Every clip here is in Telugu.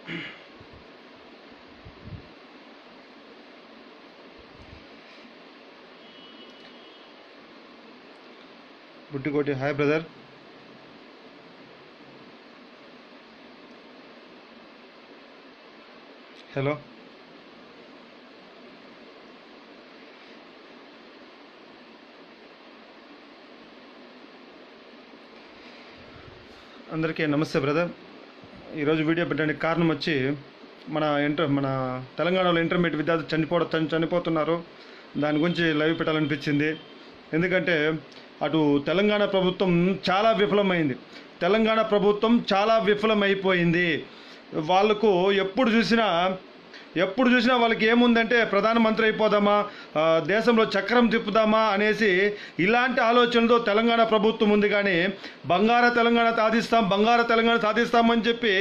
బుట్టికోటి హాయ్ బ్రదర్ హలో అందరికీ నమస్తే బ్రదర్ ఈరోజు వీడియో పెట్టడానికి కారణం వచ్చి మన ఇంటర్ మన తెలంగాణలో ఇంటర్మీడియట్ విద్యార్థులు చనిపోవడం చని- చనిపోతున్నారు దాని గురించి లైవ్ పెట్టాలనిపించింది ఎందుకంటే అటు తెలంగాణ ప్రభుత్వం చాలా విఫలమైంది తెలంగాణ ప్రభుత్వం చాలా విఫలమైపోయింది వాళ్ళకు ఎప్పుడు చూసినా ఎప్పుడు చూసినా వాళ్ళకి ఏముందంటే ప్రధానమంత్రి అయిపోదామా ఆ, దేశంలో చక్రం తిప్పుదామా అనేసి ఇలాంటి ఆలోచనతో తెలంగాణ ప్రభుత్వం ఉంది కానీ బంగార తెలంగాణ సాధిస్తాం బంగార తెలంగాణ సాధిస్తామని చెప్పి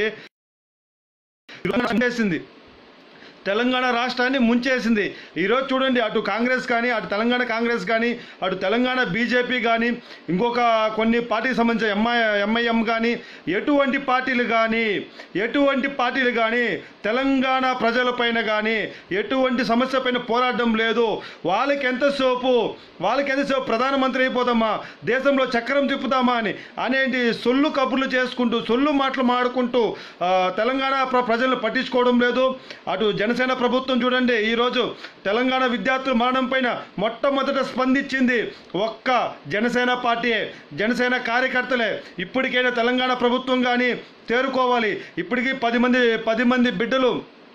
చేసింది తెలంగాణ రాష్ట్రాన్ని ముంచేసింది ఈరోజు చూడండి అటు కాంగ్రెస్ కానీ అటు తెలంగాణ కాంగ్రెస్ కానీ అటు తెలంగాణ బీజేపీ కానీ ఇంకొక కొన్ని పార్టీకి సంబంధించిన ఎంఐ ఎంఐఎం కానీ ఎటువంటి పార్టీలు కానీ ఎటువంటి పార్టీలు కానీ తెలంగాణ ప్రజలపైన కానీ ఎటువంటి సమస్య పైన పోరాటం లేదు వాళ్ళకి ఎంతసేపు వాళ్ళకి ఎంతసేపు ప్రధానమంత్రి అయిపోదామా దేశంలో చక్రం తిప్పుదామా అని అనేటి సొల్లు కబుర్లు చేసుకుంటూ సొల్లు మాటలు మాడుకుంటూ ఆ, తెలంగాణ ప్ర ప్రజలను పట్టించుకోవడం లేదు అటు జనసేన ప్రభుత్వం చూడండి ఈరోజు తెలంగాణ విద్యార్థుల మరణం పైన మొట్టమొదట స్పందించింది ఒక్క జనసేన పార్టీయే జనసేన కార్యకర్తలే ఇప్పటికైనా తెలంగాణ ప్రభుత్వం కానీ తేరుకోవాలి ఇప్పటికీ పది మంది పది మంది బిడ్డలు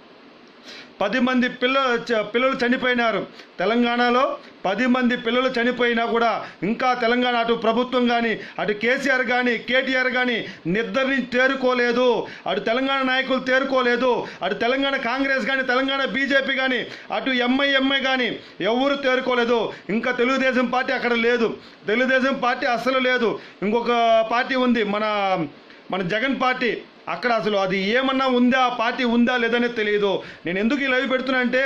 పది మంది పిల్లలు చ- పిల్లలు చనిపోయినారు తెలంగాణలో పది మంది పిల్లలు చనిపోయినా కూడా ఇంకా తెలంగాణ అటు ప్రభుత్వం కానీ అటు కేసీఆర్ కానీ కేటీఆర్ కానీ నిద్రని తేరుకోలేదు అటు తెలంగాణ నాయకులు తేరుకోలేదు అటు తెలంగాణ కాంగ్రెస్ కానీ తెలంగాణ బీజేపీ కానీ అటు ఎంఐఎంఐ కానీ ఎవరు తేరుకోలేదు ఇంకా తెలుగుదేశం పార్టీ అక్కడ లేదు తెలుగుదేశం పార్టీ అస్సలు లేదు ఇంకొక పార్టీ ఉంది మన మన జగన్ పార్టీ అక్కడ అసలు అది ఏమన్నా ఉందా ఆ పార్టీ ఉందా లేదనే తెలియదు నేను ఎందుకు ఈ లైవ్ పెడుతున్నా అంటే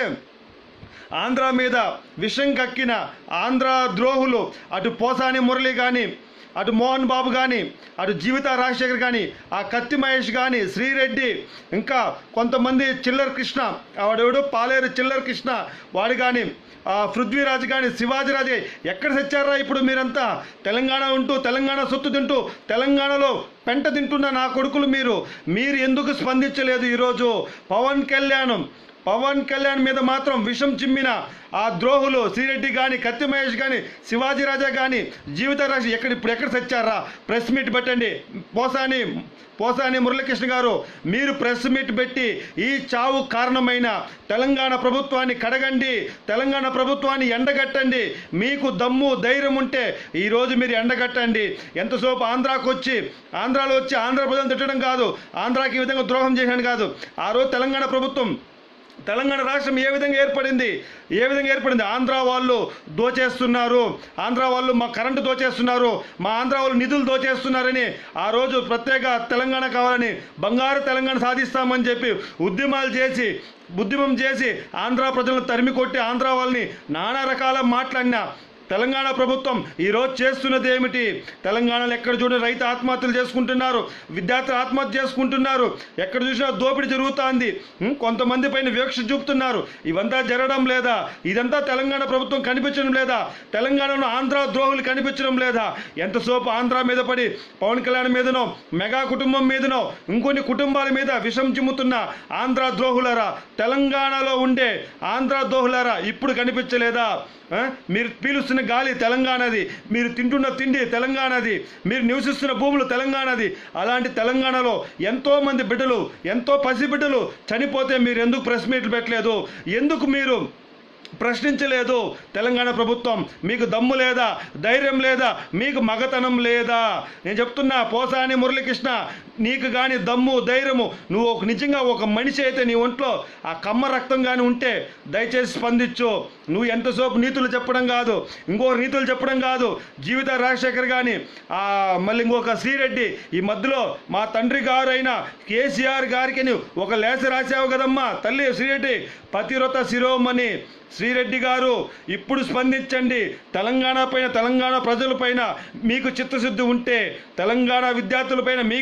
ఆంధ్ర మీద విషం కక్కిన ఆంధ్ర ద్రోహులు అటు పోసాని మురళి కానీ అటు మోహన్ బాబు కానీ అటు జీవిత రాజశేఖర్ కానీ ఆ కత్తి మహేష్ కానీ శ్రీరెడ్డి ఇంకా కొంతమంది చిల్లర్ కృష్ణ వాడెవడు పాలేరు చిల్లర్ కృష్ణ వాడు కానీ ఆ పృథ్వీరాజు కానీ శివాజీరాజు ఎక్కడ తెచ్చారా ఇప్పుడు మీరంతా తెలంగాణ ఉంటూ తెలంగాణ సొత్తు తింటూ తెలంగాణలో పెంట తింటున్న నా కొడుకులు మీరు మీరు ఎందుకు స్పందించలేదు ఈరోజు పవన్ కళ్యాణ్ పవన్ కళ్యాణ్ మీద మాత్రం విషం చిమ్మిన ఆ ద్రోహులు శ్రీరెడ్డి కానీ కత్తి మహేష్ కానీ శివాజీ రాజా కానీ జీవిత రాశి ఎక్కడ ఇప్పుడు ఎక్కడ తెచ్చారా ప్రెస్ మీట్ పెట్టండి పోసాని పోసాని మురళీకృష్ణ గారు మీరు ప్రెస్ మీట్ పెట్టి ఈ చావు కారణమైన తెలంగాణ ప్రభుత్వాన్ని కడగండి తెలంగాణ ప్రభుత్వాన్ని ఎండగట్టండి మీకు దమ్ము ధైర్యం ఉంటే ఈరోజు మీరు ఎండగట్టండి ఎంతసేపు ఆంధ్రాకు వచ్చి ఆంధ్రాలో వచ్చి ఆంధ్ర ప్రజలను తిట్టడం కాదు ఆంధ్రాకి ఈ విధంగా ద్రోహం చేశాను కాదు ఆ రోజు తెలంగాణ ప్రభుత్వం తెలంగాణ రాష్ట్రం ఏ విధంగా ఏర్పడింది ఏ విధంగా ఏర్పడింది ఆంధ్ర వాళ్ళు దోచేస్తున్నారు ఆంధ్ర వాళ్ళు మా కరెంటు దోచేస్తున్నారు మా ఆంధ్ర వాళ్ళు నిధులు దోచేస్తున్నారని ఆ రోజు ప్రత్యేక తెలంగాణ కావాలని బంగారు తెలంగాణ సాధిస్తామని చెప్పి ఉద్యమాలు చేసి ఉద్యమం చేసి ఆంధ్ర ప్రజలను తరిమి కొట్టి ఆంధ్ర వాళ్ళని నానా రకాల మాట్లాడిన తెలంగాణ ప్రభుత్వం ఈరోజు చేస్తున్నది ఏమిటి తెలంగాణలో ఎక్కడ చూడండి రైతు ఆత్మహత్యలు చేసుకుంటున్నారు విద్యార్థులు ఆత్మహత్య చేసుకుంటున్నారు ఎక్కడ చూసినా దోపిడీ జరుగుతోంది ఉం, కొంతమంది పైన వివక్ష చూపుతున్నారు ఇవంతా జరగడం లేదా ఇదంతా తెలంగాణ ప్రభుత్వం కనిపించడం లేదా తెలంగాణలో ఆంధ్ర ద్రోహులు కనిపించడం లేదా ఎంతసేపు ఆంధ్ర మీద పడి పవన్ కళ్యాణ్ మీదనో మెగా కుటుంబం మీదనో ఇంకొన్ని కుటుంబాల మీద విషం చిమ్ముతున్న ఆంధ్ర ద్రోహులరా తెలంగాణలో ఉండే ఆంధ్ర ద్రోహులరా ఇప్పుడు కనిపించలేదా ఆ? మీరు పీలుస్తున్న గాలి తెలంగాణది మీరు తింటున్న తిండి తెలంగాణది మీరు నివసిస్తున్న భూములు తెలంగాణది అలాంటి తెలంగాణలో ఎంతో మంది బిడ్డలు ఎంతో పసి బిడ్డలు చనిపోతే మీరు ఎందుకు ప్రెస్ మీట్లు పెట్టలేదు ఎందుకు మీరు ప్రశ్నించలేదు తెలంగాణ ప్రభుత్వం మీకు దమ్ము లేదా ధైర్యం లేదా మీకు మగతనం లేదా నేను చెప్తున్నా పోసాని మురళీకృష్ణ నీకు కానీ దమ్ము ధైర్యము నువ్వు ఒక నిజంగా ఒక మనిషి అయితే నీ ఒంట్లో ఆ కమ్మ రక్తం కానీ ఉంటే దయచేసి స్పందించు నువ్వు ఎంతసేపు నీతులు చెప్పడం కాదు ఇంకో నీతులు చెప్పడం కాదు జీవిత రాజశేఖర్ కానీ ఆ మళ్ళీ ఇంకొక శ్రీరెడ్డి ఈ మధ్యలో మా తండ్రి గారు అయిన కేసీఆర్ గారికి నువ్వు ఒక లేఖ రాసావు కదమ్మా తల్లి శ్రీరెడ్డి పతివ్రత శిరోమణి శ్రీరెడ్డి గారు ఇప్పుడు స్పందించండి తెలంగాణ పైన తెలంగాణ ప్రజలపైన మీకు చిత్తశుద్ధి ఉంటే తెలంగాణ విద్యార్థులపైన మీకు చిత్తశుద్ధి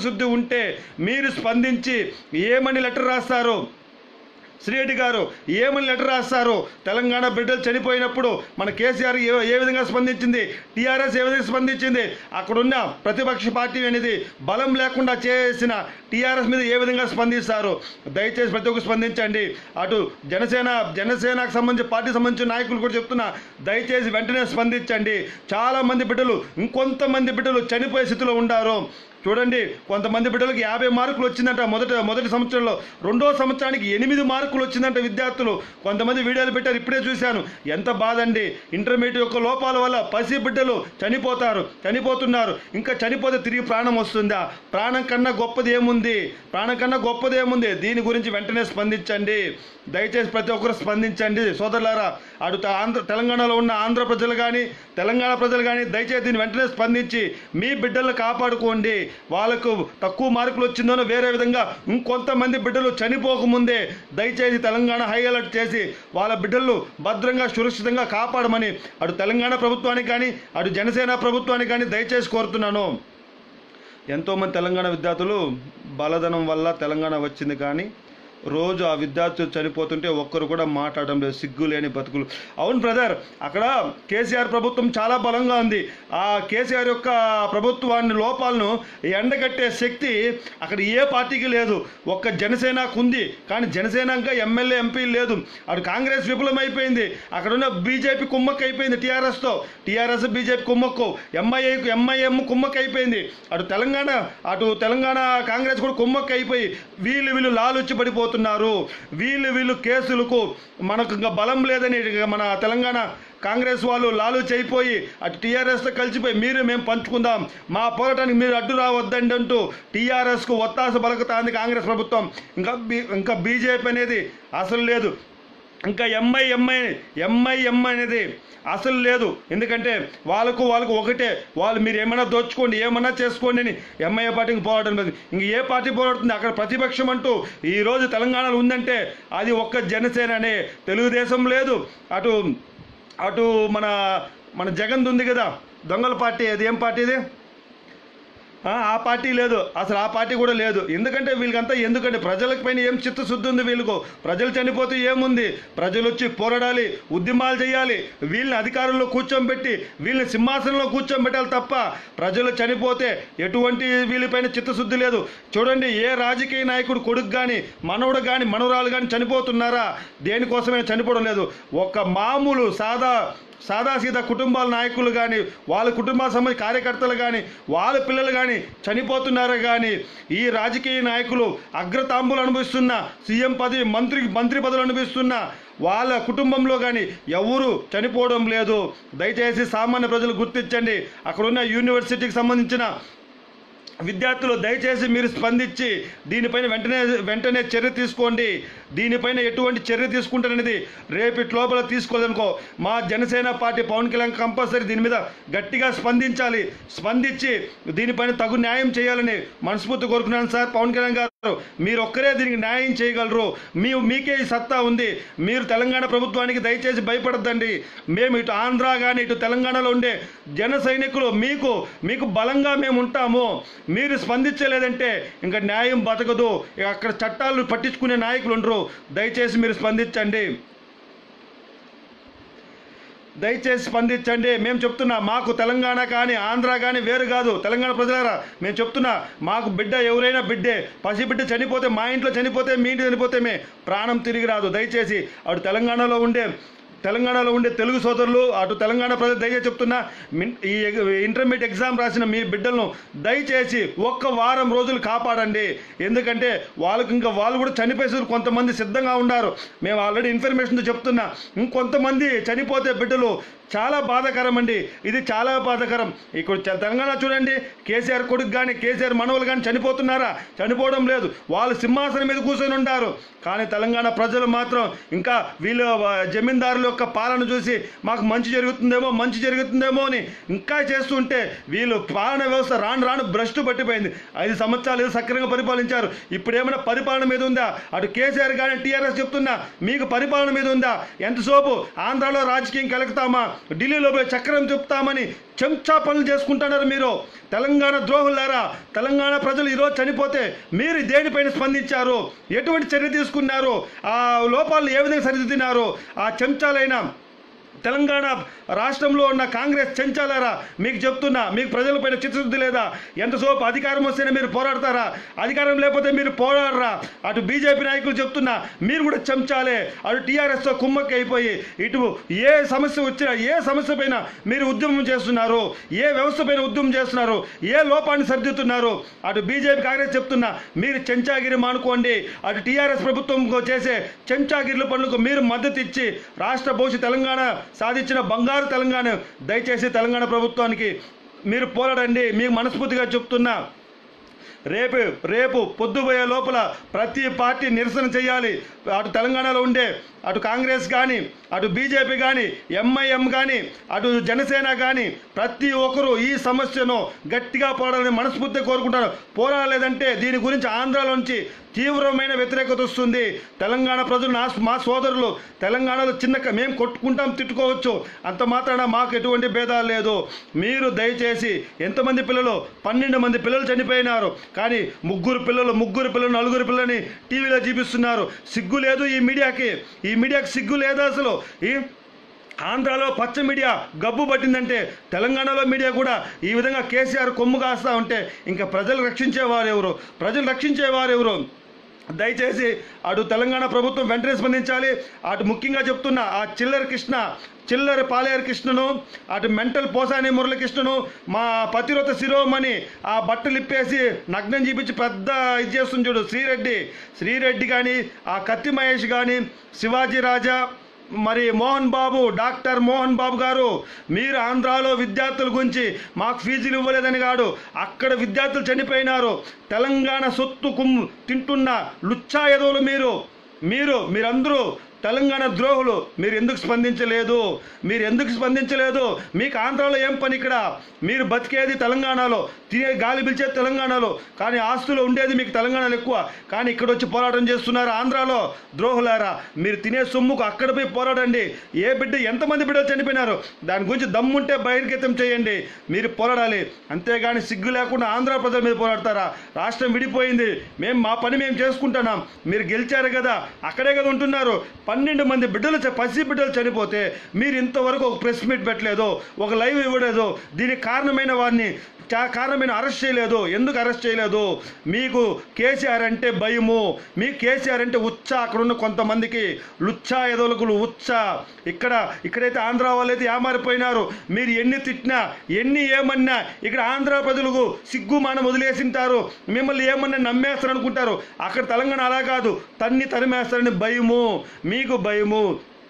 చిత్తశుద్ధి ఉంటే మీరు స్పందించి ఏమని లెటర్ రాస్తారు శ్రీరెడ్డి గారు ఏమని లెటర్ రాస్తారు తెలంగాణ బిడ్డలు చనిపోయినప్పుడు మన కేసీఆర్ ఏ ఏ విధంగా స్పందించింది టీఆర్ఎస్ ఏ విధంగా స్పందించింది అక్కడున్న ప్రతిపక్ష పార్టీ అనేది బలం లేకుండా చేసిన టీఆర్ఎస్ మీద ఏ విధంగా స్పందిస్తారు దయచేసి ప్రతి ఒక్కరు స్పందించండి అటు జనసేన జనసేనకు సంబంధించి పార్టీ సంబంధించిన నాయకులు కూడా చెప్తున్నా దయచేసి వెంటనే స్పందించండి చాలా మంది బిడ్డలు ఇంకొంతమంది బిడ్డలు చనిపోయే స్థితిలో ఉండారు చూడండి కొంతమంది బిడ్డలకు యాభై మార్కులు వచ్చిందంట మొదటి మొదటి సంవత్సరంలో రెండో సంవత్సరానికి ఎనిమిది మార్కులు వచ్చిందంట విద్యార్థులు కొంతమంది వీడియోలు పెట్టారు ఇప్పుడే చూశాను ఎంత బాధ అండి ఇంటర్మీడియట్ యొక్క లోపాల వల్ల పసి బిడ్డలు చనిపోతారు చనిపోతున్నారు ఇంకా చనిపోతే తిరిగి ప్రాణం వస్తుందా ప్రాణం కన్నా గొప్పది ఏముంది ప్రాణం కన్నా గొప్పది ఏముంది దీని గురించి వెంటనే స్పందించండి దయచేసి ప్రతి ఒక్కరు స్పందించండి సోదరులారా అటు త- ఆంధ్ర తెలంగాణలో ఉన్న ఆంధ్ర ప్రజలు కానీ తెలంగాణ ప్రజలు కానీ దయచేసి దీన్ని వెంటనే స్పందించి మీ బిడ్డలను కాపాడుకోండి వాళ్ళకు తక్కువ మార్కులు వచ్చిందనో వేరే విధంగా ఇంకొంతమంది బిడ్డలు చనిపోకముందే దయచేసి తెలంగాణ హై అలర్ట్ చేసి వాళ్ళ బిడ్డలు భద్రంగా సురక్షితంగా కాపాడమని అటు తెలంగాణ ప్రభుత్వానికి కానీ అటు జనసేన ప్రభుత్వానికి కానీ దయచేసి కోరుతున్నాను ఎంతోమంది తెలంగాణ విద్యార్థులు బలధనం వల్ల తెలంగాణ వచ్చింది కానీ రోజు ఆ విద్యార్థులు చనిపోతుంటే ఒక్కరు కూడా మాట్లాడడం లేదు సిగ్గు లేని బతుకులు అవును బ్రదర్ అక్కడ కేసీఆర్ ప్రభుత్వం చాలా బలంగా ఉంది ఆ కేసీఆర్ యొక్క ప్రభుత్వాన్ని లోపాలను ఎండగట్టే శక్తి అక్కడ ఏ పార్టీకి లేదు ఒక్క జనసేనకు ఉంది కానీ జనసేనగా ఎమ్మెల్యే ఎంపీ లేదు అటు కాంగ్రెస్ విఫలమైపోయింది అక్కడ ఉన్న బీజేపీ కుమ్మక్క అయిపోయింది టీఆర్ఎస్తో టీఆర్ఎస్ బీజేపీ కుమ్మక్కు ఎంఐఏ ఎంఐఎం కుమ్మక్క అయిపోయింది అటు తెలంగాణ అటు తెలంగాణ కాంగ్రెస్ కూడా కుమ్మక్క అయిపోయి వీళ్ళు వీళ్ళు లాలుచ్చి పడిపోతున్నారు వీళ్ళు వీళ్ళు కేసులకు మనకు ఇంకా బలం లేదని ఇక మన తెలంగాణ కాంగ్రెస్ వాళ్ళు లాలూచి అయిపోయి అటు టీఆర్ఎస్తో కలిసిపోయి మీరు మేము పంచుకుందాం మా పోరాటానికి మీరు అడ్డు రావద్దండి అంటూ టీఆర్ఎస్కు ఒత్తాస పలుకుతాంది కాంగ్రెస్ ప్రభుత్వం ఇంకా బీ ఇంకా బీజేపీ అనేది అసలు లేదు ఇంకా ఎంఐ ఎంఐ ఎంఐ ఎం అనేది అసలు లేదు ఎందుకంటే వాళ్ళకు వాళ్ళకు ఒకటే వాళ్ళు మీరు ఏమైనా దోచుకోండి ఏమన్నా చేసుకోండి అని ఎంఐఏ పార్టీకి పోరాటం లేదు ఇంక ఏ పార్టీ పోరాడుతుంది అక్కడ ప్రతిపక్షం అంటూ ఈ రోజు తెలంగాణలో ఉందంటే అది ఒక్క జనసేననే తెలుగుదేశం లేదు అటు అటు మన మన జగన్ ఉంది కదా దొంగల పార్టీ అది ఏం పార్టీ ఇది ఆ ఆ పార్టీ లేదు అసలు ఆ పార్టీ కూడా లేదు ఎందుకంటే వీళ్ళకంతా ఎందుకంటే ప్రజలకు పైన ఏం చిత్తశుద్ధి ఉంది వీళ్ళకు ప్రజలు చనిపోతే ఏముంది ప్రజలు వచ్చి పోరాడాలి ఉద్యమాలు చేయాలి వీళ్ళని అధికారంలో కూర్చోబెట్టి వీళ్ళని సింహాసనంలో కూర్చోబెట్టాలి తప్ప ప్రజలు చనిపోతే ఎటువంటి వీళ్ళపైన చిత్తశుద్ధి లేదు చూడండి ఏ రాజకీయ నాయకుడు కొడుకు కానీ మనవడు కానీ మనవరాలు కానీ చనిపోతున్నారా దేనికోసమే చనిపోవడం లేదు ఒక మామూలు సాదా సాదాసీదా కుటుంబాల నాయకులు కానీ వాళ్ళ కుటుంబాల సంబంధించిన కార్యకర్తలు కానీ వాళ్ళ పిల్లలు కానీ చనిపోతున్నారు కానీ ఈ రాజకీయ నాయకులు అగ్రతాంబులు అనుభవిస్తున్న సీఎం పదవి మంత్రి మంత్రి పదవులు అనుభవిస్తున్న వాళ్ళ కుటుంబంలో కానీ ఎవరు చనిపోవడం లేదు దయచేసి సామాన్య ప్రజలు గుర్తించండి అక్కడున్న యూనివర్సిటీకి సంబంధించిన విద్యార్థులు దయచేసి మీరు స్పందించి దీనిపైన వెంటనే వెంటనే చర్య తీసుకోండి దీనిపైన ఎటువంటి చర్య తీసుకుంటారనేది రేపటి లోపల తీసుకోలేదనుకో మా జనసేన పార్టీ పవన్ కళ్యాణ్ కంపల్సరీ దీని మీద గట్టిగా స్పందించాలి స్పందించి దీనిపైన తగు న్యాయం చేయాలని మనస్ఫూర్తి కోరుకున్నాను సార్ పవన్ కళ్యాణ్ గారు మీరు ఒక్కరే దీనికి న్యాయం చేయగలరు మీ మీకే ఈ సత్తా ఉంది మీరు తెలంగాణ ప్రభుత్వానికి దయచేసి భయపడద్దండి మేము ఇటు ఆంధ్ర కానీ ఇటు తెలంగాణలో ఉండే జన సైనికులు మీకు మీకు బలంగా మేము ఉంటాము మీరు స్పందించలేదంటే ఇంకా న్యాయం బతకదు ఇక అక్కడ చట్టాలు పట్టించుకునే నాయకులు ఉండరు దయచేసి మీరు స్పందించండి దయచేసి స్పందించండి మేము చెప్తున్నా మాకు తెలంగాణ కానీ ఆంధ్ర కానీ వేరు కాదు తెలంగాణ ప్రజలారా మేము చెప్తున్నా మాకు బిడ్డ ఎవరైనా బిడ్డే పసి బిడ్డ చనిపోతే మా ఇంట్లో చనిపోతే మీ ఇంట్లో చనిపోతే మే ప్రాణం తిరిగి రాదు దయచేసి అటు తెలంగాణలో ఉండే తెలంగాణలో ఉండే తెలుగు సోదరులు అటు తెలంగాణ ప్రజలు దయచేసి చెప్తున్నా మిన్- ఈ ఇంటర్మీడియట్ ఎగ్జామ్ రాసిన మీ బిడ్డలను దయచేసి ఒక్క వారం రోజులు కాపాడండి ఎందుకంటే వాళ్ళకి ఇంకా వాళ్ళు కూడా చనిపోయేసి కొంతమంది సిద్ధంగా ఉన్నారు మేము ఆల్రెడీ ఇన్ఫర్మేషన్తో చెప్తున్నా ఇంకొంతమంది చనిపోతే బిడ్డలు చాలా బాధాకరం అండి ఇది చాలా బాధాకరం ఇక్కడ తె- తెలంగాణ చూడండి కేసీఆర్ కొడుకు కానీ కేసీఆర్ మనవలు కానీ చనిపోతున్నారా చనిపోవడం లేదు వాళ్ళు సింహాసనం మీద కూర్చొని ఉంటారు కానీ తెలంగాణ ప్రజలు మాత్రం ఇంకా వీళ్ళు ఆ, జమీందారుల యొక్క పాలన చూసి మాకు మంచి జరుగుతుందేమో మంచి జరుగుతుందేమో అని ఇంకా చేస్తుంటే వీళ్ళు పాలన వ్యవస్థ రాను రాను భ్రష్టు పట్టిపోయింది ఐదు సంవత్సరాలు ఏదో సక్రమంగా పరిపాలించారు ఇప్పుడు ఏమైనా పరిపాలన మీద ఉందా అటు కేసీఆర్ కానీ టీఆర్ఎస్ చెప్తున్నా మీకు పరిపాలన మీద ఉందా ఎంతసేపు ఆంధ్రాలో రాజకీయం కలుగుతామా ఢిల్లీలో పోయి చక్రం చెప్తామని చెంచా పనులు చేసుకుంటున్నారు మీరు తెలంగాణ ద్రోహులారా తెలంగాణ ప్రజలు ఈరోజు చనిపోతే మీరు దేనిపైన స్పందించారు ఎటువంటి చర్య తీసుకున్నారు ఆ లోపాలను ఏ విధంగా సరిదిద్దినారు ఆ చెంచాలైన తెలంగాణ రాష్ట్రంలో ఉన్న కాంగ్రెస్ చెంచాలారా మీకు చెప్తున్నా మీకు ప్రజలపైన చిత్తశుద్ధి లేదా ఎంతసేపు అధికారం వస్తేనే మీరు పోరాడతారా అధికారం లేకపోతే మీరు పోరాడరా అటు బీజేపీ నాయకులు చెప్తున్నా మీరు కూడా చెంచాలే అటు టీఆర్ఎస్తో కుమ్మక్కి అయిపోయి ఇటు ఏ సమస్య వచ్చినా ఏ సమస్య పైన మీరు ఉద్యమం చేస్తున్నారు ఏ వ్యవస్థ పైన ఉద్యమం చేస్తున్నారు ఏ లోపాన్ని సరిదిద్దుతున్నారు అటు బీజేపీ కాంగ్రెస్ చెప్తున్నా మీరు చెంచాగిరి మానుకోండి అటు టీఆర్ఎస్ ప్రభుత్వం చేసే చెంచాగిరిల పనులకు మీరు మద్దతు ఇచ్చి రాష్ట్ర భవిష్యత్ తెలంగాణ సాధించిన బంగారు తెలంగాణ దయచేసి తెలంగాణ ప్రభుత్వానికి మీరు పోరాడండి మీకు మనస్ఫూర్తిగా చెప్తున్నా రేపు రేపు పొద్దుపోయే లోపల ప్రతి పార్టీ నిరసన చేయాలి అటు తెలంగాణలో ఉండే అటు కాంగ్రెస్ కానీ అటు బీజేపీ కానీ ఎంఐఎం కానీ అటు జనసేన కానీ ప్రతి ఒక్కరూ ఈ సమస్యను గట్టిగా పోరాడాలని మనస్ఫూర్తిగా కోరుకుంటారు పోరాడలేదంటే దీని గురించి ఆంధ్రాలోంచి తీవ్రమైన వ్యతిరేకత వస్తుంది తెలంగాణ ప్రజలు నా మా సోదరులు తెలంగాణలో చిన్న క- మేము కొట్టుకుంటాం తిట్టుకోవచ్చు అంత మాత్రాన మాకు ఎటువంటి భేదాలు లేదు మీరు దయచేసి ఎంతమంది పిల్లలు పన్నెండు మంది పిల్లలు చనిపోయినారు కానీ ముగ్గురు పిల్లలు ముగ్గురు పిల్లలు నలుగురు పిల్లలని టీవీలో చూపిస్తున్నారు సిగ్గు లేదు ఈ మీడియాకి ఈ మీడియాకి సిగ్గు లేదు అసలు ఈ ఆంధ్రాలో పచ్చ మీడియా గబ్బు పట్టిందంటే తెలంగాణలో మీడియా కూడా ఈ విధంగా కేసీఆర్ కొమ్ము కాస్తా ఉంటే ఇంకా ప్రజలు రక్షించేవారు ఎవరు ప్రజలు రక్షించేవారు ఎవరు దయచేసి అటు తెలంగాణ ప్రభుత్వం వెంటనే స్పందించాలి అటు ముఖ్యంగా చెప్తున్న ఆ చిల్లర కృష్ణ చిల్లర పాలేరు కృష్ణను అటు మెంటల్ పోసాని మురళకృష్ణను మా పతిరత శిరోమణి ఆ బట్టలు ఇప్పేసి నగ్నం చూపించి పెద్ద ఇది చేస్తుంది చూడు శ్రీరెడ్డి శ్రీరెడ్డి కానీ ఆ కత్తి మహేష్ కానీ శివాజీ రాజా మరి మోహన్ బాబు డాక్టర్ మోహన్ బాబు గారు మీరు ఆంధ్రాలో విద్యార్థుల గురించి మాకు ఫీజులు ఇవ్వలేదని కాడు అక్కడ విద్యార్థులు చనిపోయినారు తెలంగాణ సొత్తు కుమ్ తింటున్న లుచ్చా ఎదవులు మీరు మీరు మీరందరూ తెలంగాణ ద్రోహులు మీరు ఎందుకు స్పందించలేదు మీరు ఎందుకు స్పందించలేదు మీకు ఆంధ్రాలో ఏం పని ఇక్కడ మీరు బతికేది తెలంగాణలో తినే గాలి పిలిచేది తెలంగాణలో కానీ ఆస్తులు ఉండేది మీకు తెలంగాణలో ఎక్కువ కానీ ఇక్కడ వచ్చి పోరాటం చేస్తున్నారు ఆంధ్రాలో ద్రోహులారా మీరు తినే సొమ్ముకు అక్కడ పోయి పోరాడండి ఏ బిడ్డ ఎంతమంది బిడ్డలు చనిపోయినారు దాని గురించి దమ్ముంటే బహిర్గతం చేయండి మీరు పోరాడాలి అంతేగాని సిగ్గు లేకుండా ఆంధ్ర ప్రజల మీద పోరాడతారా రాష్ట్రం విడిపోయింది మేము మా పని మేము చేసుకుంటున్నాం మీరు గెలిచారు కదా అక్కడే కదా ఉంటున్నారు పన్నెండు మంది బిడ్డలు చ- పసి బిడ్డలు చనిపోతే మీరు ఇంతవరకు ఒక ప్రెస్ మీట్ పెట్టలేదు ఒక లైవ్ ఇవ్వలేదు దీనికి కారణమైన వారిని చా- కారణమైన అరెస్ట్ చేయలేదు ఎందుకు అరెస్ట్ చేయలేదు మీకు కేసీఆర్ అంటే భయము మీ కేసీఆర్ అంటే ఉచ్చ అక్కడ ఉన్న కొంతమందికి లుచ్చా ఎదలుకులు ఉచ్చ ఇక్కడ ఇక్కడైతే ఆంధ్ర వాళ్ళైతే ఏమారిపోయినారు మీరు ఎన్ని తిట్టినా ఎన్ని ఏమన్నా ఇక్కడ ఆంధ్ర ప్రజలకు సిగ్గు మానం వదిలేసింటారు మిమ్మల్ని ఏమన్నా నమ్మేస్తారు అనుకుంటారు అక్కడ తెలంగాణ అలా కాదు తన్ని తరిమేస్తారని భయము మీకు భయము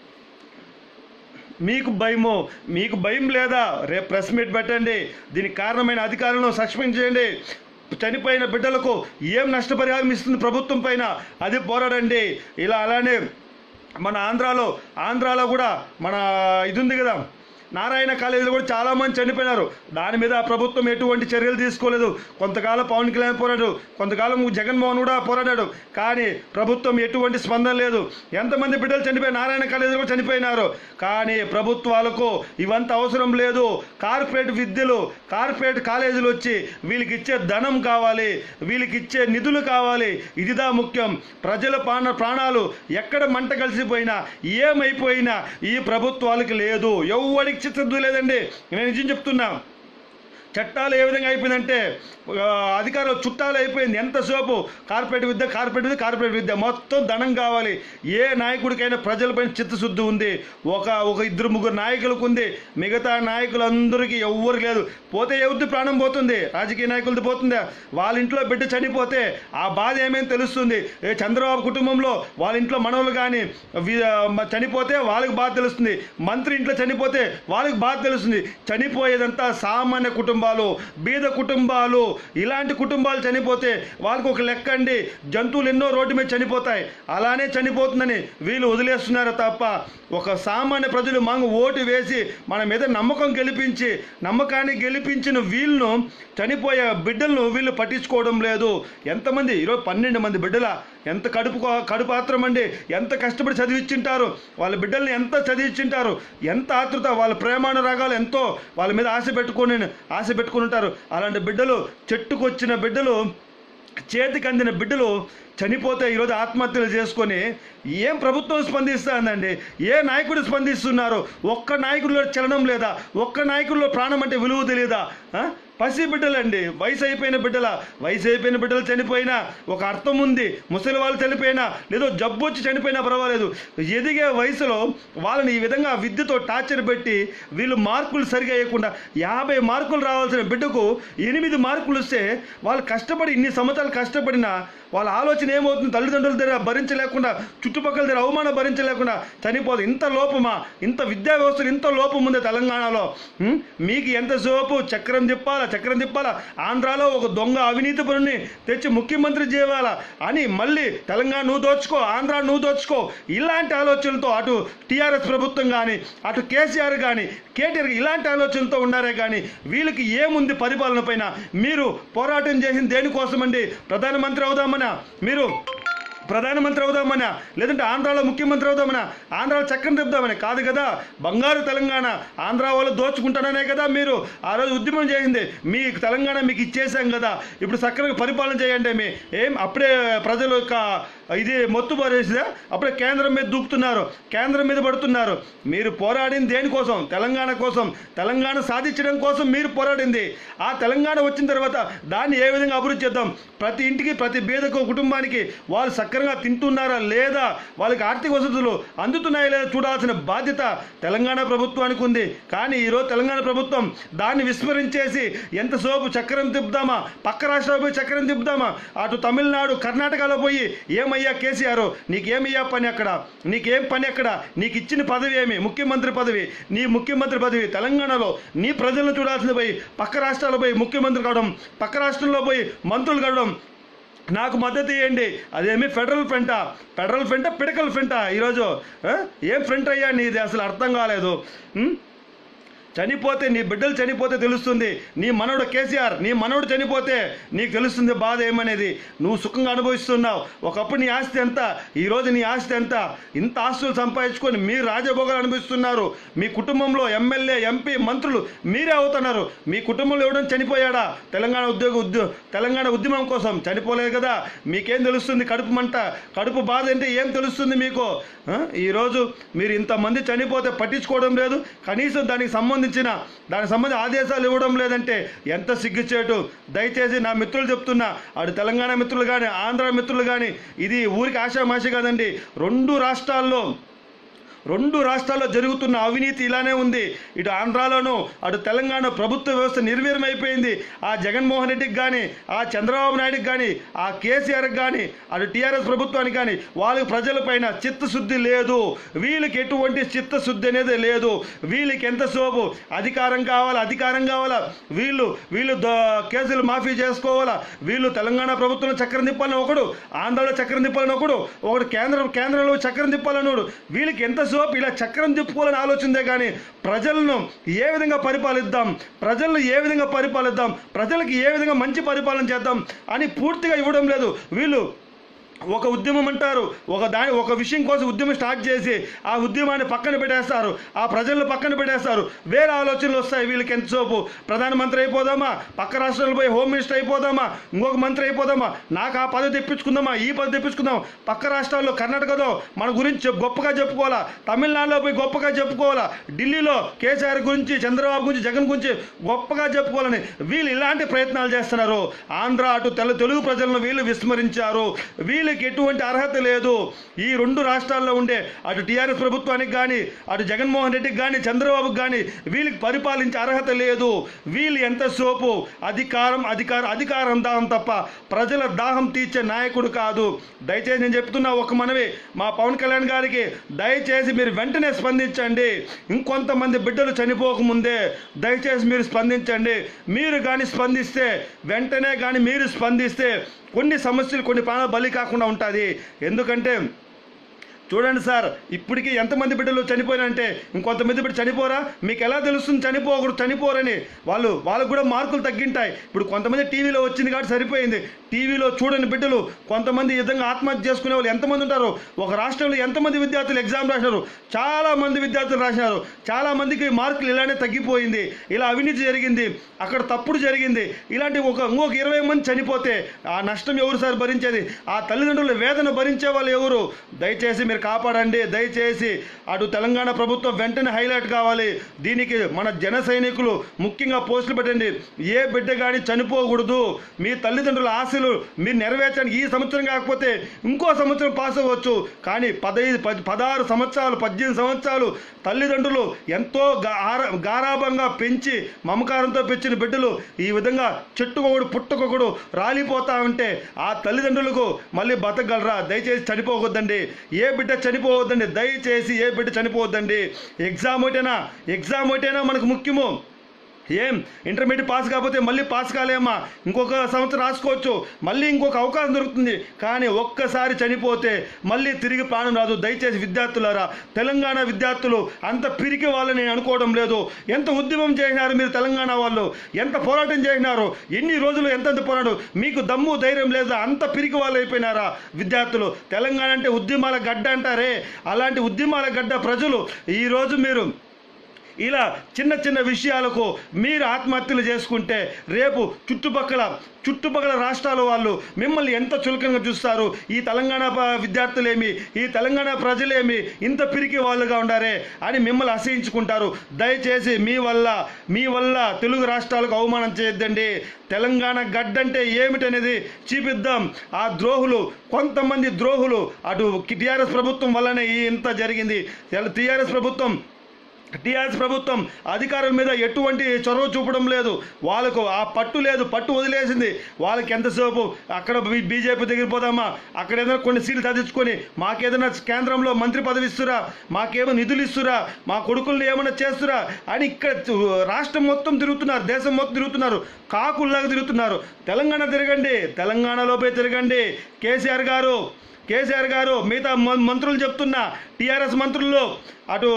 మీకు భయము మీకు భయం లేదా రేపు ప్రెస్ మీట్ పెట్టండి దీనికి కారణమైన అధికారులను సస్పెండ్ చేయండి చనిపోయిన బిడ్డలకు ఏం నష్టపరిహారం ఇస్తుంది ప్రభుత్వం పైన అది పోరాడండి ఇలా అలానే మన ఆంధ్రాలో ఆంధ్రాలో కూడా మన ఇది ఉంది కదా నారాయణ కాలేజీలో కూడా చాలామంది చనిపోయినారు దాని మీద ప్రభుత్వం ఎటువంటి చర్యలు తీసుకోలేదు కొంతకాలం పవన్ కళ్యాణ్ పోరాడు కొంతకాలం జగన్మోహన్ కూడా పోరాడాడు కానీ ప్రభుత్వం ఎటువంటి స్పందన లేదు ఎంతమంది బిడ్డలు చనిపోయి నారాయణ కాలేజీలో కూడా చనిపోయినారు కానీ ప్రభుత్వాలకు ఇవంత అవసరం లేదు కార్పొరేట్ విద్యలు కార్పొరేట్ కాలేజీలు వచ్చి వీళ్ళకి ఇచ్చే ధనం కావాలి వీళ్ళకి ఇచ్చే నిధులు కావాలి ఇదిదా ముఖ్యం ప్రజల ప్రాణ ప్రాణాలు ఎక్కడ మంట కలిసిపోయినా ఏమైపోయినా ఈ ప్రభుత్వాలకి లేదు ఎవరికి చిత్తద్దు లేదండి నేను నిజం చెప్తున్నా చట్టాలు ఏ విధంగా అయిపోయిందంటే ఆ, అధికారులు చుట్టాలు అయిపోయింది ఎంతసేపు కార్పొరేట్ విద్య కార్పొరేట్ విద్య కార్పొరేట్ విద్య మొత్తం ధనం కావాలి ఏ నాయకుడికైనా ప్రజలపైన చిత్తశుద్ధి ఉంది ఒక ఒక ఇద్దరు ముగ్గురు నాయకులకు ఉంది మిగతా నాయకులందరికీ ఎవ్వరికి లేదు పోతే ఎవరిది ప్రాణం పోతుంది రాజకీయ నాయకులది పోతుందా వాళ్ళ ఇంట్లో బిడ్డ చనిపోతే ఆ బాధ ఏమేమి తెలుస్తుంది ఏ చంద్రబాబు కుటుంబంలో వాళ్ళ ఇంట్లో మనవలు కానీ చనిపోతే వాళ్ళకి బాధ తెలుస్తుంది మంత్రి ఇంట్లో చనిపోతే వాళ్ళకి బాధ తెలుస్తుంది చనిపోయేదంతా సామాన్య కుటుంబాలు కుటుంబాలు బీద కుటుంబాలు ఇలాంటి కుటుంబాలు చనిపోతే వాళ్ళకి ఒక లెక్క అండి జంతువులు ఎన్నో రోడ్డు మీద చనిపోతాయి అలానే చనిపోతుందని వీళ్ళు వదిలేస్తున్నారు తప్ప ఒక సామాన్య ప్రజలు మంగు ఓటు వేసి మన మీద నమ్మకం గెలిపించి నమ్మకాన్ని గెలిపించిన వీళ్ళను చనిపోయే బిడ్డలను వీళ్ళు పట్టించుకోవడం లేదు ఎంతమంది ఈరోజు పన్నెండు మంది బిడ్డల ఎంత కడుపు కడుపాత్రం అండి ఎంత కష్టపడి చదివించింటారు వాళ్ళ బిడ్డల్ని ఎంత చదివించింటారు ఎంత ఆతృత వాళ్ళ ప్రేమానురాగాలు ఎంతో వాళ్ళ మీద ఆశ పెట్టుకొని ఆశ పెట్టుకుని ఉంటారు అలాంటి బిడ్డలు చెట్టుకొచ్చిన బిడ్డలు చేతికి అందిన బిడ్డలు చనిపోతే ఈరోజు ఆత్మహత్యలు చేసుకొని ఏం ప్రభుత్వం స్పందిస్తుందండి ఏ నాయకుడు స్పందిస్తున్నారు ఒక్క నాయకుడిలో చలనం లేదా ఒక్క నాయకుడిలో ప్రాణం అంటే విలువ తెలియదా ఆ? పసి బిడ్డలండి వయసు అయిపోయిన బిడ్డల వయసు అయిపోయిన బిడ్డలు చనిపోయినా ఒక అర్థం ఉంది ముసలి వాళ్ళు చనిపోయినా లేదో జబ్బు వచ్చి చనిపోయినా పర్వాలేదు ఎదిగే వయసులో వాళ్ళని ఈ విధంగా విద్యతో టార్చర్ పెట్టి వీళ్ళు మార్కులు సరిగా వేయకుండా యాభై మార్కులు రావాల్సిన బిడ్డకు ఎనిమిది మార్కులు వస్తే వాళ్ళు కష్టపడి ఇన్ని సంవత్సరాలు కష్టపడినా వాళ్ళ ఆలోచన ఏమవుతుంది తల్లిదండ్రుల దగ్గర భరించలేకుండా చుట్టుపక్కల దగ్గర అవమానం భరించలేకుండా చనిపోదు ఇంత లోపమా ఇంత విద్యా వ్యవస్థలు ఇంత లోపం ఉంది తెలంగాణలో ఉం? మీకు ఎంతసేపు చక్రం తిప్పాలా చక్రం తిప్పాలా ఆంధ్రాలో ఒక దొంగ అవినీతి పరుని తెచ్చి ముఖ్యమంత్రి చేయాలా అని మళ్ళీ తెలంగాణ నువ్వు దోచుకో ఆంధ్ర నువ్వు దోచుకో ఇలాంటి ఆలోచనలతో అటు టీఆర్ఎస్ ప్రభుత్వం కానీ అటు కేసీఆర్ కానీ కేటీఆర్ ఇలాంటి ఆలోచనలతో ఉన్నారే కానీ వీళ్ళకి ఏముంది పరిపాలన పైన మీరు పోరాటం చేసింది దేనికోసమండి ప్రధానమంత్రి అవుదామనా మీరు ప్రధానమంత్రి అవుదామనా లేదంటే ఆంధ్రాలో ముఖ్యమంత్రి అవుదామనా ఆంధ్రాలో చక్కని తిప్పుదామని కాదు కదా బంగారు తెలంగాణ ఆంధ్ర వాళ్ళు దోచుకుంటాననే కదా మీరు ఆ రోజు ఉద్యమం చేసింది మీ తెలంగాణ మీకు ఇచ్చేసాం కదా ఇప్పుడు సక్రమంగా పరిపాలన చేయండి మీ ఏం అప్పుడే ప్రజల యొక్క ఇది మొత్తు పారేసిదా అప్పుడే కేంద్రం మీద దూకుతున్నారు కేంద్రం మీద పడుతున్నారు మీరు పోరాడింది దేనికోసం తెలంగాణ కోసం తెలంగాణ సాధించడం కోసం మీరు పోరాడింది ఆ తెలంగాణ వచ్చిన తర్వాత దాన్ని ఏ విధంగా అభివృద్ధి చేద్దాం ప్రతి ఇంటికి ప్రతి బీదకు కుటుంబానికి వాళ్ళు సక్రంగా తింటున్నారా లేదా వాళ్ళకి ఆర్థిక వసతులు అందుతున్నాయా లేదా చూడాల్సిన బాధ్యత తెలంగాణ ప్రభుత్వానికి ఉంది కానీ ఈరోజు తెలంగాణ ప్రభుత్వం దాన్ని విస్మరించేసి ఎంతసేపు చక్రం తిప్పుదామా పక్క రాష్ట్రాలు పోయి చక్రం తిప్పుదామా అటు తమిళనాడు కర్ణాటకలో పోయి ఏమయ్యా కేసీఆర్ నీకేమయ్యా పని అక్కడ నీకేం పని అక్కడ నీకు ఇచ్చిన పదవి ఏమి ముఖ్యమంత్రి పదవి నీ ముఖ్యమంత్రి పదవి తెలంగాణలో నీ ప్రజలను చూడాల్సింది పోయి పక్క రాష్ట్రాల్లో పోయి ముఖ్యమంత్రి కావడం పక్క రాష్ట్రంలో పోయి మంత్రులు కావడం నాకు మద్దతు ఇవ్వండి అదేమి ఫెడరల్ ఫ్రంటా ఫెడరల్ ఫ్రంటా పిడకల్ ఫ్రంటా ఈరోజు ఆ? ఏం ఫ్రంట్ అయ్యా నీది అసలు అర్థం కాలేదు ఉం? చనిపోతే నీ బిడ్డలు చనిపోతే తెలుస్తుంది నీ మనవడు కేసీఆర్ నీ మనవడు చనిపోతే నీకు తెలుస్తుంది బాధ ఏమనేది నువ్వు సుఖంగా అనుభవిస్తున్నావు ఒకప్పుడు నీ ఆస్తి ఎంత ఈరోజు నీ ఆస్తి ఎంత ఇంత ఆస్తులు సంపాదించుకొని మీరు రాజభోగాలు అనుభవిస్తున్నారు మీ కుటుంబంలో ఎమ్మెల్యే ఎంపీ మంత్రులు మీరే అవుతున్నారు మీ కుటుంబంలో ఎవడైనా చనిపోయాడా తెలంగాణ ఉద్యోగ ఉద్యో తెలంగాణ ఉద్యమం కోసం చనిపోలేదు కదా మీకేం తెలుస్తుంది కడుపు మంట కడుపు బాధ అంటే ఏం తెలుస్తుంది మీకు ఆ? ఈరోజు మీరు ఇంతమంది చనిపోతే పట్టించుకోవడం లేదు కనీసం దానికి సంబంధించిన దానికి సంబంధించిన ఆదేశాలు ఇవ్వడం లేదంటే ఎంత సిగ్గుచేటు దయచేసి నా మిత్రులు చెప్తున్నా అటు తెలంగాణ మిత్రులు కానీ ఆంధ్ర మిత్రులు కానీ ఇది ఊరికి ఆశామాషి కాదండి రెండు రాష్ట్రాల్లో రెండు రాష్ట్రాల్లో జరుగుతున్న అవినీతి ఇలానే ఉంది ఇటు ఆంధ్రాలోను అటు తెలంగాణ ప్రభుత్వ వ్యవస్థ నిర్వీర్యమైపోయింది ఆ జగన్మోహన్ రెడ్డికి కానీ ఆ చంద్రబాబు నాయుడుకి కానీ ఆ కేసీఆర్కి కానీ అటు టీఆర్ఎస్ ప్రభుత్వానికి కానీ వాళ్ళకి ప్రజలపైన చిత్తశుద్ధి లేదు వీళ్ళకి ఎటువంటి చిత్తశుద్ధి అనేది లేదు వీళ్ళకి ఎంతసేపు అధికారం కావాలా అధికారం కావాలా వీళ్ళు వీళ్ళు ద- కేసులు మాఫీ చేసుకోవాలా వీళ్ళు తెలంగాణ ప్రభుత్వంలో చక్రం తిప్పాలని ఒకడు ఆంధ్రలో చక్రం తిప్పాలని ఒకడు ఒకడు కేంద్రం కేంద్రంలో చక్రం తిప్పాలని ఒకడు వీళ్ళకి ఎంతసేపు ఇలా చక్రం తిప్పుకోవాలని ఆలోచనదే కానీ ప్రజలను ఏ విధంగా పరిపాలిద్దాం ప్రజలను ఏ విధంగా పరిపాలిద్దాం ప్రజలకు ఏ విధంగా మంచి పరిపాలన చేద్దాం అని పూర్తిగా ఇవ్వడం లేదు వీళ్ళు ఒక ఉద్యమం అంటారు ఒక దాని ఒక విషయం కోసం ఉద్యమం స్టార్ట్ చేసి ఆ ఉద్యమాన్ని పక్కన పెట్టేస్తారు ఆ ప్రజలను పక్కన పెట్టేస్తారు వేరే ఆలోచనలు వస్తాయి వీళ్ళకి ఎంతసేపు ప్రధానమంత్రి అయిపోదామా పక్క రాష్ట్రాలు పోయి హోమ్ మినిస్టర్ అయిపోదామా ఇంకొక మంత్రి అయిపోదామా నాకు ఆ పదవి తెప్పించుకుందామా ఈ పదవి తెప్పించుకుందాం పక్క రాష్ట్రాల్లో కర్ణాటకలో మన గురించి చెప్- గొప్పగా చెప్పుకోవాలా తమిళనాడులో పోయి గొప్పగా చెప్పుకోవాలా ఢిల్లీలో కేసీఆర్ గురించి చంద్రబాబు గురించి జగన్ గురించి గొప్పగా చెప్పుకోవాలని వీళ్ళు ఇలాంటి ప్రయత్నాలు చేస్తున్నారు ఆంధ్ర అటు తెలు తెలుగు ప్రజలను వీళ్ళు విస్మరించారు వీళ్ళు వీళ్ళకి ఎటువంటి అర్హత లేదు ఈ రెండు రాష్ట్రాల్లో ఉండే అటు టీఆర్ఎస్ ప్రభుత్వానికి కానీ అటు జగన్మోహన్ రెడ్డికి కానీ చంద్రబాబుకి కానీ వీళ్ళకి పరిపాలించే అర్హత లేదు వీళ్ళు ఎంతసేపు అధికారం అధికారం అధికారం దాహం తప్ప ప్రజల దాహం తీర్చే నాయకుడు కాదు దయచేసి నేను చెప్తున్నా ఒక మనవి మా పవన్ కళ్యాణ్ గారికి దయచేసి మీరు వెంటనే స్పందించండి ఇంకొంతమంది బిడ్డలు చనిపోకముందే దయచేసి మీరు స్పందించండి మీరు కానీ స్పందిస్తే వెంటనే కానీ మీరు స్పందిస్తే కొన్ని సమస్యలు కొన్ని ప్రాణాలు బలి కాకుండా ఉంటుంది ఎందుకంటే చూడండి సార్ ఇప్పటికీ ఎంతమంది బిడ్డలు చనిపోయినంటే ఇంకొంతమంది బిడ్డ చనిపోరా మీకు ఎలా తెలుస్తుంది చనిపోకూడదు చనిపోరని వాళ్ళు వాళ్ళకు కూడా మార్కులు తగ్గింటాయి ఇప్పుడు కొంతమంది టీవీలో వచ్చింది కాబట్టి సరిపోయింది టీవీలో చూడని బిడ్డలు కొంతమంది ఈ విధంగా ఆత్మహత్య చేసుకునే వాళ్ళు ఎంతమంది ఉంటారు ఒక రాష్ట్రంలో ఎంతమంది విద్యార్థులు ఎగ్జామ్ రాసినారు చాలా మంది విద్యార్థులు రాసినారు చాలా మందికి మార్కులు ఇలానే తగ్గిపోయింది ఇలా అవినీతి జరిగింది అక్కడ తప్పుడు జరిగింది ఇలాంటి ఒక ఇంకొక ఇరవై మంది చనిపోతే ఆ నష్టం ఎవరు సార్ భరించేది ఆ తల్లిదండ్రుల వేదన భరించే వాళ్ళు ఎవరు దయచేసి మీరు కాపాడండి దయచేసి అటు తెలంగాణ ప్రభుత్వం వెంటనే హైలైట్ కావాలి దీనికి మన జన సైనికులు ముఖ్యంగా పోస్టులు పెట్టండి ఏ బిడ్డ కానీ చనిపోకూడదు మీ తల్లిదండ్రుల ఆశలు మీరు నెరవేర్చండి ఈ సంవత్సరం కాకపోతే ఇంకో సంవత్సరం పాస్ అవ్వచ్చు కానీ పదహైదు పది పదహారు సంవత్సరాలు పద్దెనిమిది సంవత్సరాలు తల్లిదండ్రులు ఎంతో గార- గారాభంగా పెంచి మమకారంతో పెంచిన బిడ్డలు ఈ విధంగా చెట్టుకొకడు పుట్టుకొకడు రాలిపోతా ఉంటే ఆ తల్లిదండ్రులకు మళ్ళీ బతకగలరా దయచేసి చనిపోవద్దండి ఏ బిడ్డ చనిపోవద్దండి దయచేసి ఏ బిడ్డ చనిపోవద్దండి ఎగ్జామ్ ఒకటేనా ఎగ్జామ్ ఒకటేనా మనకు ముఖ్యము ఏం ఇంటర్మీడియట్ పాస్ కాకపోతే మళ్ళీ పాస్ కాలేమా ఇంకొక సంవత్సరం రాసుకోవచ్చు మళ్ళీ ఇంకొక అవకాశం దొరుకుతుంది కానీ ఒక్కసారి చనిపోతే మళ్ళీ తిరిగి ప్రాణం రాదు దయచేసి విద్యార్థులారా తెలంగాణ విద్యార్థులు అంత పిరికి వాళ్ళని నేను అనుకోవడం లేదు ఎంత ఉద్యమం చేసినారు మీరు తెలంగాణ వాళ్ళు ఎంత పోరాటం చేసినారు ఎన్ని రోజులు ఎంతెంత పోరాడు మీకు దమ్ము ధైర్యం లేదా అంత పిరికి వాళ్ళు అయిపోయినారా విద్యార్థులు తెలంగాణ అంటే ఉద్యమాల గడ్డ అంటారే అలాంటి ఉద్యమాల గడ్డ ప్రజలు ఈరోజు మీరు ఇలా చిన్న చిన్న విషయాలకు మీరు ఆత్మహత్యలు చేసుకుంటే రేపు చుట్టుపక్కల చుట్టుపక్కల రాష్ట్రాల వాళ్ళు మిమ్మల్ని ఎంత చులకనగా చూస్తారు ఈ తెలంగాణ ప- విద్యార్థులేమి ఈ తెలంగాణ ప్రజలేమి ఇంత పిరికి వాళ్ళుగా ఉండారే అని మిమ్మల్ని అసహించుకుంటారు దయచేసి మీ వల్ల మీ వల్ల తెలుగు రాష్ట్రాలకు అవమానం చేయొద్దండి తెలంగాణ గడ్డంటే ఏమిటనేది చూపిద్దాం ఆ ద్రోహులు కొంతమంది ద్రోహులు అటు టీఆర్ఎస్ ప్రభుత్వం వల్లనే ఈ ఇంత జరిగింది టీఆర్ఎస్ ప్రభుత్వం టీఆర్ఎస్ ప్రభుత్వం అధికారుల మీద ఎటువంటి చొరవ చూపడం లేదు వాళ్ళకు ఆ పట్టు లేదు పట్టు వదిలేసింది వాళ్ళకి ఎంతసేపు అక్కడ బీ- బీజేపీ దగ్గర పోదామా అక్కడ ఏదైనా కొన్ని సీట్లు సాధించుకొని మాకేదైనా కేంద్రంలో మంత్రి పదవి ఇస్తురా మాకేమో నిధులు ఇస్తురా మా కొడుకుల్ని ఏమైనా చేస్తురా అని ఇక్కడ చు- రాష్ట్రం మొత్తం తిరుగుతున్నారు దేశం మొత్తం తిరుగుతున్నారు కాకుల్లాగా తిరుగుతున్నారు తెలంగాణ తిరగండి తెలంగాణలోపై తిరగండి కేసీఆర్ గారు కేసీఆర్ గారు మిగతా మ- మంత్రులు చెప్తున్నా టీఆర్ఎస్ మంత్రులు అటు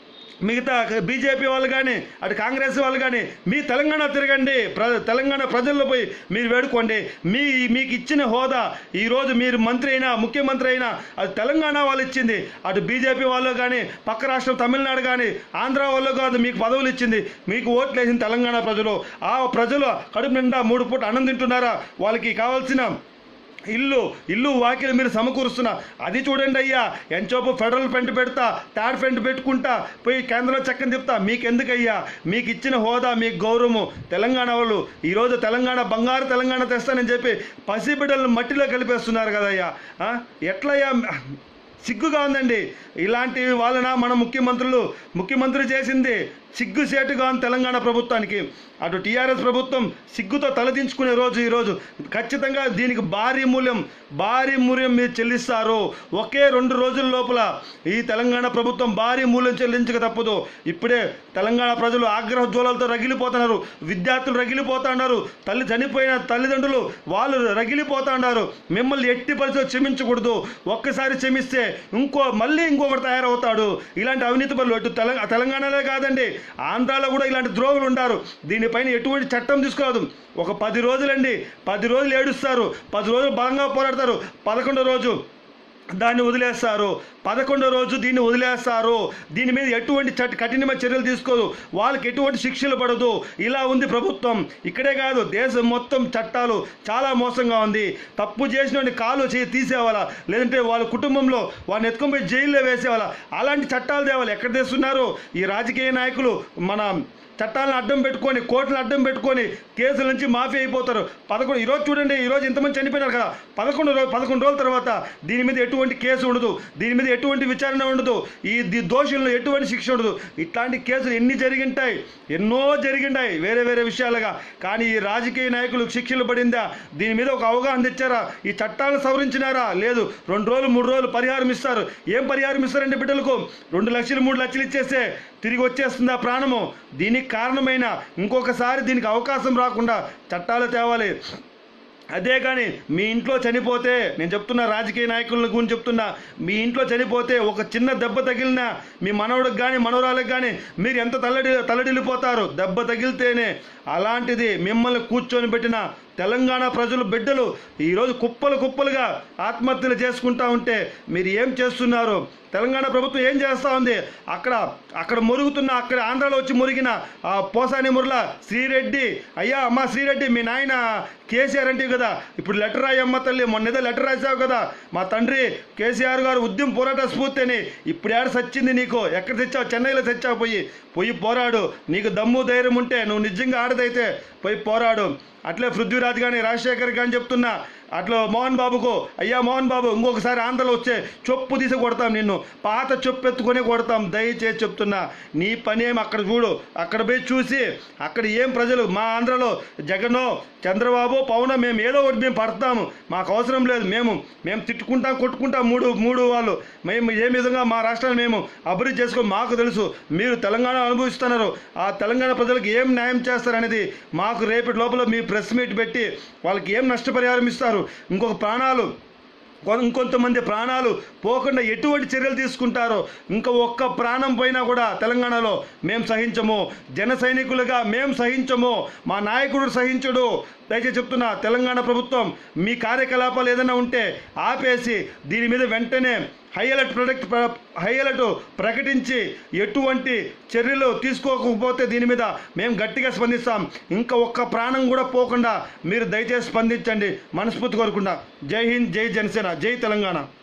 మిగతా బీజేపీ వాళ్ళు కానీ అటు కాంగ్రెస్ వాళ్ళు కానీ మీ తెలంగాణ తిరగండి ప్ర తెలంగాణ ప్రజల్లో పోయి మీరు వేడుకోండి మీ మీకు ఇచ్చిన హోదా ఈరోజు మీరు మంత్రి అయినా ముఖ్యమంత్రి అయినా అది తెలంగాణ వాళ్ళు ఇచ్చింది అటు బీజేపీ వాళ్ళు కానీ పక్క రాష్ట్రం తమిళనాడు కానీ ఆంధ్ర వాళ్ళు కాదు మీకు పదవులు ఇచ్చింది మీకు ఓట్లు వేసింది తెలంగాణ ప్రజలు ఆ ప్రజలు కడుపు నిండా మూడు పూట అన్నం తింటున్నారా వాళ్ళకి కావాల్సిన ఇల్లు ఇల్లు వాకిలు మీరు సమకూరుస్తున్నా అది చూడండి అయ్యా ఎంచోపు ఫెడరల్ పెంట్ పెడతా థర్డ్ పెంట్ పెట్టుకుంటా పోయి కేంద్రంలో చక్కని చెప్తా మీకు ఎందుకయ్యా మీకు ఇచ్చిన హోదా మీకు గౌరవము తెలంగాణ వాళ్ళు ఈరోజు తెలంగాణ బంగారు తెలంగాణ తెస్తానని చెప్పి పసిబిడ్డలను మట్టిలో కలిపేస్తున్నారు కదయ్యా ఆ? ఎట్లయ్యా సిగ్గుగా ఉందండి ఇలాంటి వాళ్ళన మన ముఖ్యమంత్రులు ముఖ్యమంత్రి చేసింది సిగ్గుసేటుగా ఉంది తెలంగాణ ప్రభుత్వానికి అటు టీఆర్ఎస్ ప్రభుత్వం సిగ్గుతో తలదించుకునే రోజు ఈరోజు ఖచ్చితంగా దీనికి భారీ మూల్యం భారీ మూల్యం మీరు చెల్లిస్తారు ఒకే రెండు రోజుల లోపల ఈ తెలంగాణ ప్రభుత్వం భారీ మూల్యం చెల్లించక తప్పదు ఇప్పుడే తెలంగాణ ప్రజలు ఆగ్రహ జ్వాలలతో రగిలిపోతున్నారు విద్యార్థులు రగిలిపోతున్నారు తల్లి చనిపోయిన తల్లిదండ్రులు వాళ్ళు రగిలిపోతున్నారు మిమ్మల్ని ఎట్టి పరిస్థితులు క్షమించకూడదు ఒక్కసారి క్షమిస్తే ఇంకో మళ్ళీ ఇంకొకటి తయారవుతాడు ఇలాంటి అవినీతి పనులు అటు తెలంగాణ తెలంగాణలో కాదండి ఆంధ్రాలో కూడా ఇలాంటి ద్రోహులు ఉంటారు దీనిపైన ఎటువంటి చట్టం తీసుకోదు ఒక పది రోజులండి పది రోజులు ఏడుస్తారు పది రోజులు బలంగా పోరాడతారు పదకొండో రోజు దాన్ని వదిలేస్తారు పదకొండో రోజు దీన్ని వదిలేస్తారు దీని మీద ఎటువంటి చట్ కఠినమైన చర్యలు తీసుకోదు వాళ్ళకి ఎటువంటి శిక్షలు పడదు ఇలా ఉంది ప్రభుత్వం ఇక్కడే కాదు దేశం మొత్తం చట్టాలు చాలా మోసంగా ఉంది తప్పు చేసిన కాలు చేయి తీసేవాళ్ళ లేదంటే వాళ్ళ కుటుంబంలో వాళ్ళని ఎత్తుకొని పోయి జైల్లో వేసేవాళ్ళ అలాంటి చట్టాలు తేవాలి ఎక్కడ తెస్తున్నారు ఈ రాజకీయ నాయకులు మన చట్టాలను అడ్డం పెట్టుకొని కోర్టులను అడ్డం పెట్టుకొని కేసుల నుంచి మాఫీ అయిపోతారు పదకొండు ఈరోజు చూడండి ఈరోజు ఎంతమంది చనిపోయినారు కదా పదకొండు రోజు పదకొండు రోజుల తర్వాత దీని మీద ఎటువంటి కేసు ఉండదు దీని మీద ఎటువంటి విచారణ ఉండదు ఈ ది- దోషులను ఎటువంటి శిక్ష ఉండదు ఇట్లాంటి కేసులు ఎన్ని జరిగింటాయి ఎన్నో జరిగింటాయి వేరే వేరే విషయాలుగా కానీ ఈ రాజకీయ నాయకులు శిక్షలు పడిందా దీని మీద ఒక అవగాహన తెచ్చారా ఈ చట్టాలను సవరించినారా లేదు రెండు రోజులు మూడు రోజులు పరిహారం ఇస్తారు ఏం పరిహారం ఇస్తారండి బిడ్డలకు రెండు లక్షలు మూడు లక్షలు ఇచ్చేస్తే తిరిగి వచ్చేస్తుందా ప్రాణము దీనికి కారణమైన ఇంకొకసారి దీనికి అవకాశం రాకుండా చట్టాలు తేవాలి అదే కానీ మీ ఇంట్లో చనిపోతే నేను చెప్తున్నా రాజకీయ నాయకుల గురించి చెప్తున్నా మీ ఇంట్లో చనిపోతే ఒక చిన్న దెబ్బ తగిలినా మీ మనవడికి కానీ మనవరాలకు కానీ మీరు ఎంత తల్లడి తల్లడిల్లిపోతారు దెబ్బ తగిలితేనే అలాంటిది మిమ్మల్ని కూర్చొని పెట్టిన తెలంగాణ ప్రజలు బిడ్డలు ఈరోజు కుప్పలు కుప్పలుగా ఆత్మహత్యలు చేసుకుంటా ఉంటే మీరు ఏం చేస్తున్నారు తెలంగాణ ప్రభుత్వం ఏం చేస్తూ ఉంది అక్కడ అక్కడ మురుగుతున్న అక్కడ ఆంధ్రాలో వచ్చి మురిగిన ఆ పోసాని మురళ శ్రీరెడ్డి అయ్యా అమ్మ శ్రీరెడ్డి మీ నాయన కేసీఆర్ అంటే కదా ఇప్పుడు లెటర్ రాయమ్మ తల్లి మొన్న ఏదో లెటర్ రాసావు కదా మా తండ్రి కేసీఆర్ గారు ఉద్యమ పోరాట స్ఫూర్తి అని ఇప్పుడు ఏడ సచ్చింది నీకు ఎక్కడ తెచ్చావు చెన్నైలో తెచ్చావు పోయి పోయి పోరాడు నీకు దమ్ము ధైర్యం ఉంటే నువ్వు నిజంగా ఆడదైతే పోయి పోరాడు అట్లే పృథ్వీరాజ్ కానీ రాజశేఖర్ కానీ చెప్తున్నా అట్లా మోహన్ బాబుకు అయ్యా మోహన్ బాబు ఇంకొకసారి ఆంధ్రలో వచ్చే చొప్పు తీసి కొడతాం నిన్ను పాత చొప్పు ఎత్తుకొని కొడతాం దయచేసి చెప్తున్నా నీ పని ఏం అక్కడ చూడు అక్కడ పోయి చూసి అక్కడ ఏం ప్రజలు మా ఆంధ్రలో జగనో చంద్రబాబు పవన్ మేము ఏదో ఒకటి మేము పడతాము మాకు అవసరం లేదు మేము మేము తిట్టుకుంటాం కొట్టుకుంటాం మూడు మూడు వాళ్ళు మేము ఏ విధంగా మా రాష్ట్రాన్ని మేము అభివృద్ధి చేసుకో మాకు తెలుసు మీరు తెలంగాణ అనుభవిస్తున్నారు ఆ తెలంగాణ ప్రజలకు ఏం న్యాయం చేస్తారనేది మాకు రేపటి లోపల మీ ప్రెస్ మీట్ పెట్టి వాళ్ళకి ఏం నష్టపరిహారం ఇస్తారు ఇంకొక ప్రాణాలు కొ- ఇంకొంతమంది ప్రాణాలు పోకుండా ఎటువంటి చర్యలు తీసుకుంటారో ఇంకా ఒక్క ప్రాణం పోయినా కూడా తెలంగాణలో మేము సహించము జన సైనికులుగా మేము సహించము మా నాయకుడు సహించడు దయచేసి చెప్తున్నా తెలంగాణ ప్రభుత్వం మీ కార్యకలాపాలు ఏదైనా ఉంటే ఆపేసి దీని మీద వెంటనే high alert product high alert ప్రకటించి ఎటువంటి చర్యలు తీసుకోకపోతే దీని మీద మేము గట్టిగా స్పందిస్తాం ఇంకా ఒక్క ప్రాణం కూడా పోకుండా మీరు దయచేసి స్పందించండి మనస్ఫూర్తి కోరుకుంటా జై హింద్ జై జనసేన జై తెలంగాణ